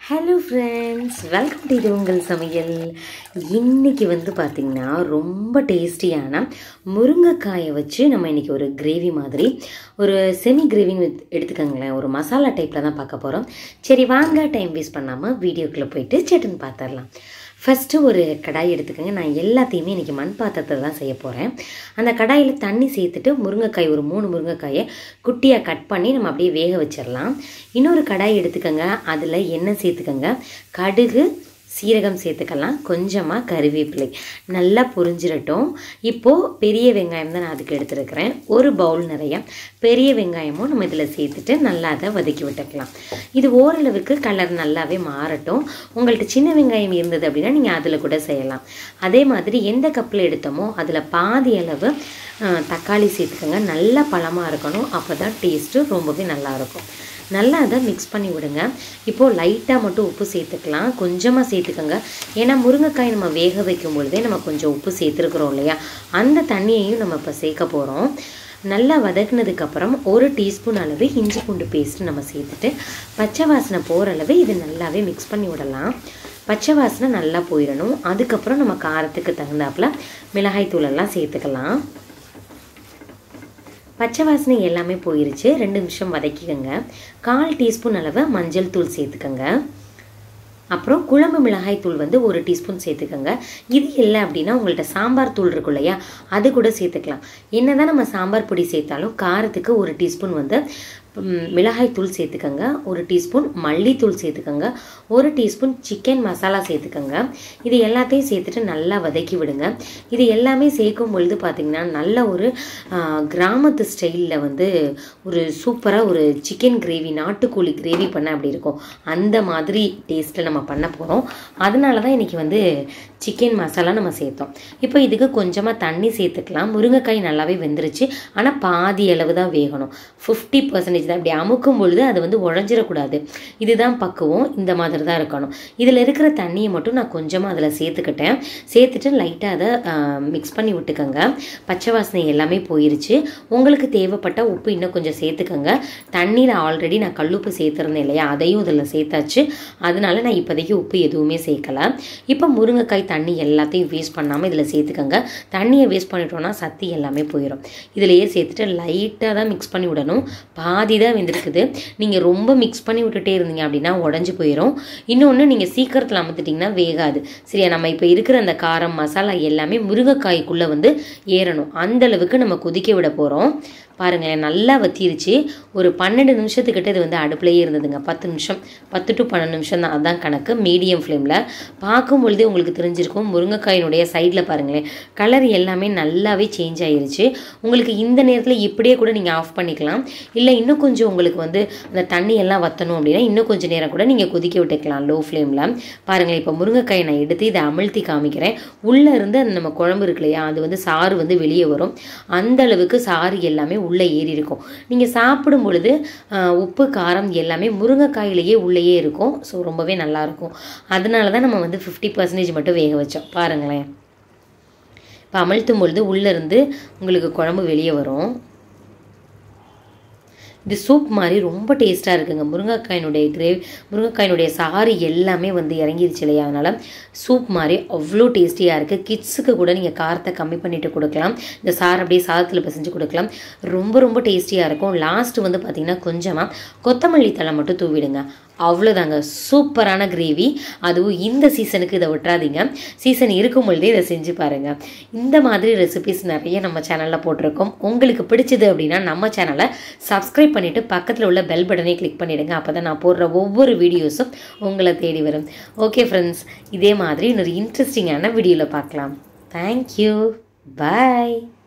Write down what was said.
hello friends welcome to இது உங்கள் சமையல் இன்னைக்கு வந்து பார்த்திங்கன்னா ரொம்ப டேஸ்டியான முருங்கைக்காயை வச்சு நம்ம இன்னைக்கு ஒரு கிரேவி மாதிரி ஒரு செமி கிரேவின்னு எடுத்துக்கோங்களேன் ஒரு மசாலா டைப்பில் தான் பார்க்க போகிறோம் சரி வாங்க டைம் வேஸ்ட் பண்ணாமல் வீடியோக்குள்ளே போயிட்டு சட்டுன்னு பார்த்துடலாம் ஃபஸ்ட்டு ஒரு கடாய் எடுத்துக்கோங்க நான் எல்லாத்தையுமே இன்றைக்கி மண் பாத்திரத்தில் தான் செய்ய போகிறேன் அந்த கடாயில் தண்ணி சேர்த்துட்டு முருங்கைக்காய் ஒரு மூணு முருங்கைக்காயை குட்டியாக கட் பண்ணி நம்ம அப்படியே வேக வச்சிடலாம் இன்னொரு கடாய் எடுத்துக்கோங்க அதில் எண்ணெய் சேர்த்துக்கோங்க கடுகு சீரகம் சேர்த்துக்கலாம் கொஞ்சமாக கருவேப்பிலை நல்லா பொரிஞ்சிடட்டும் இப்போது பெரிய வெங்காயம் தான் நான் அதுக்கு எடுத்துருக்கிறேன் ஒரு பவுல் நிறைய பெரிய வெங்காயமும் நம்ம இதில் சேர்த்துட்டு நல்லா அதை வதக்கி விட்டுக்கலாம் இது ஓரளவுக்கு கலர் நல்லாவே மாறட்டும் உங்கள்கிட்ட சின்ன வெங்காயம் இருந்தது அப்படின்னா நீங்கள் அதில் கூட செய்யலாம் அதே மாதிரி எந்த கப்பில் எடுத்தோமோ அதில் பாதி அளவு அஹ், தக்காளி சேர்த்துக்கோங்க நல்லா பழமாக இருக்கணும் அப்போ தான் டேஸ்ட்டு ரொம்பவே நல்லாயிருக்கும் நல்லா அதை மிக்ஸ் பண்ணி விடுங்க இப்போது லைட்டாக மட்டும் உப்பு சேர்த்துக்கலாம் கொஞ்சமாக சேர்த்துக்கோங்க ஏன்னா முருங்கைக்காய் நம்ம வேக வைக்கும் பொழுதே நம்ம கொஞ்சம் உப்பு சேர்த்துருக்குறோம் இல்லையா அந்த தண்ணியையும் நம்ம இப்போ சேர்க்க போகிறோம் நல்லா வதக்குனதுக்கப்புறம் ஒரு டீஸ்பூன் அளவு இஞ்சி பூண்டு பேஸ்ட் நம்ம சேர்த்துட்டு பச்சை வாசனை போகிற அளவு இது நல்லாவே மிக்ஸ் பண்ணி விடலாம் பச்சை வாசனை நல்லா போயிடணும் அதுக்கப்புறம் நம்ம காரத்துக்கு தகுந்தாப்புல மிளகாய் தூளெல்லாம் சேர்த்துக்கலாம் பச்சை வாசனை எல்லாமே போயிருச்சு ரெண்டு நிமிஷம் வதக்கிக்கோங்க கால் டீஸ்பூன் அளவு மஞ்சள் தூள் சேர்த்துக்கோங்க அப்புறம் குழம்பு மிளகாய் தூள் வந்து ஒரு டீஸ்பூன் சேர்த்துக்கோங்க இது இல்லை அப்படின்னா உங்கள்கிட்ட சாம்பார் தூள் இருக்கும் இல்லையா அது கூட சேர்த்துக்கலாம் என்னதான் நம்ம சாம்பார் பொடி சேர்த்தாலும் காரத்துக்கு ஒரு டீஸ்பூன் வந்து ம், மிளகாய் தூள் சேர்த்துக்கோங்க ஒரு டீஸ்பூன் மல்லித்தூள் சேர்த்துக்கோங்க ஒரு டீஸ்பூன் சிக்கன் மசாலா சேர்த்துக்கோங்க இது எல்லாத்தையும் சேர்த்துட்டு நல்லா வதக்கி விடுங்க இது எல்லாமே சேர்க்கும் பொழுது பார்த்திங்கன்னா நல்ல ஒரு ஆ, கிராமத்து ஸ்டைலில் வந்து ஒரு சூப்பராக ஒரு சிக்கன் கிரேவி நாட்டுக்கோழி கிரேவி பண்ண அப்படி இருக்கும் அந்த மாதிரி டேஸ்ட்டில் நம்ம பண்ண போகிறோம் அதனால தான் இன்றைக்கி வந்து சிக்கன் மசாலா நம்ம சேர்த்தோம் இப்போ இதுக்கு கொஞ்சமாக தண்ணி சேர்த்துக்கலாம் முருங்கைக்காய் நல்லாவே வெந்துருச்சு ஆனால் பாதி அளவு தான் வேகணும் ஃபிஃப்டி பர்சன்டேஜ் தான் இப்படி அமுக்கும் பொழுது அது வந்து உடஞ்சிடக்கூடாது இதுதான் பக்குவம் இந்த மாதிரி தான் இருக்கணும் இதில் இருக்கிற தண்ணியை மட்டும் நான் கொஞ்சமாக அதில் சேர்த்துக்கிட்டேன் சேர்த்துட்டு லைட்டாக அதை மிக்ஸ் பண்ணி விட்டுக்கோங்க பச்சை வாசனை எல்லாமே போயிருச்சு உங்களுக்கு தேவைப்பட்ட உப்பு இன்னும் கொஞ்சம் சேர்த்துக்கோங்க தண்ணியில் ஆல்ரெடி நான் கல்லுப்பு சேர்த்துருந்தேன் இல்லையா அதையும் இதில் சேர்த்தாச்சு அதனால நான் இப்போதைக்கு உப்பு எதுவுமே சேர்க்கல இப்போ முருங்கைக்காய் தண்ணி எல்லாத்தையும் வேஸ்ட் பண்ணாமல் இதில் சேர்த்துக்கோங்க தண்ணியை வேஸ்ட் பண்ணிட்டோம்னா சத்தி எல்லாமே போயிடும் இதிலேயே சேர்த்துட்டு லைட்டாக தான் மிக்ஸ் பண்ணி விடணும் பாதி தான் வெந்திருக்குது நீங்கள் ரொம்ப மிக்ஸ் பண்ணி விட்டுட்டே இருந்தீங்க அப்படின்னா உடஞ்சி போயிடும் இன்னொன்று நீங்கள் சீக்கிரத்தில் அமர்த்திட்டிங்கன்னா வேகாது சரியா நம்ம இப்போ இருக்கிற அந்த காரம் மசாலா எல்லாமே முருங்கைக்காய்க்குள்ளே வந்து ஏறணும் அந்த அளவுக்கு நம்ம கொதிக்க விட போகிறோம் பாருங்களேன் நல்லா வத்திருச்சு ஒரு பன்னெண்டு நிமிஷத்துக்கிட்ட இது வந்து அடுப்புலையே இருந்ததுங்க பத்து நிமிஷம் பத்து டு பன்னெண்டு நிமிஷம் தான் அதான் கணக்கு மீடியம் ஃப்ளேமில் பார்க்கும் பொழுதே உங்களுக்கு தெரிஞ்சிருக்கும் முருங்கைக்காயினுடைய சைடில் பாருங்களேன் கலர் எல்லாமே நல்லாவே சேஞ்ச் ஆயிருச்சு உங்களுக்கு இந்த நேரத்தில் இப்படியே கூட நீங்கள் ஆஃப் பண்ணிக்கலாம் இல்லை இன்னும் கொஞ்சம் உங்களுக்கு வந்து அந்த தண்ணி எல்லாம் வற்றணும் அப்படின்னா இன்னும் கொஞ்சம் நேரம் கூட நீங்கள் கொதிக்க விட்டுக்கலாம் லோ ஃப்ளேமில் பாருங்களேன் இப்போ முருங்கைக்காயை நான் எடுத்து இதை அமிழ்த்தி காமிக்கிறேன் உள்ளே இருந்து அந்த நம்ம குழம்பு இருக்கு இல்லையா அது வந்து சாறு வந்து வெளியே வரும் அந்த அளவுக்கு சாறு எல்லாமே உள்ளே ஏறி இருக்கும் நீங்கள் சாப்பிடும் பொழுது ஆஹ், உப்பு காரம் எல்லாமே முருங்கைக்காயிலேயே உள்ளேயே இருக்கும் ஸோ ரொம்பவே நல்லாயிருக்கும் அதனால தான் நம்ம வந்து ஃபிஃப்டி பர்சன்டேஜ் மட்டும் வேக வச்சோம் பாருங்களேன் இப்போ அமிழ்த்தும் பொழுது உள்ளேருந்து உங்களுக்கு குழம்பு வெளியே வரும் இது சூப் மாதிரி ரொம்ப டேஸ்ட்டாக இருக்குங்க முருங்கைக்காயினுடைய கிரேவி முருங்கைக்காயினுடைய சாறு எல்லாமே வந்து இறங்கிருச்சு இல்லையா அதனால் சூப் மாதிரி அவ்வளோ டேஸ்டியாக இருக்குது கிட்ஸுக்கு கூட நீங்கள் காரத்தை கம்மி பண்ணிட்டு கொடுக்கலாம் இந்த சாறு அப்படியே சாதத்தில் பிசைஞ்சு கொடுக்கலாம் ரொம்ப ரொம்ப டேஸ்டியாக இருக்கும் லாஸ்ட் வந்து பார்த்திங்கன்னா கொஞ்சமாக கொத்தமல்லி தழை மட்டும் தூவிடுங்க அவ்வளோதாங்க சூப்பரான கிரேவி அதுவும் இந்த சீசனுக்கு இதை விட்டுறாதீங்க சீசன் இருக்கும் பொழுதே இதை செஞ்சு பாருங்கள் இந்த மாதிரி ரெசிபிஸ் நிறைய நம்ம சேனலில் போட்டிருக்கோம் உங்களுக்கு பிடிச்சது அப்படின்னா நம்ம சேனலை சப்ஸ்கிரைப் பண்ணிவிட்டு பக்கத்தில் உள்ள பெல் பட்டனை கிளிக் பண்ணிவிடுங்க அப்போ தான் நான் போடுற ஒவ்வொரு வீடியோஸும் உங்களை தேடி வரும் ஓகே ஃப்ரெண்ட்ஸ் இதே மாதிரி இன்னொரு இன்ட்ரெஸ்டிங்கான வீடியோவில் பார்க்கலாம் தேங்க்யூ பாய்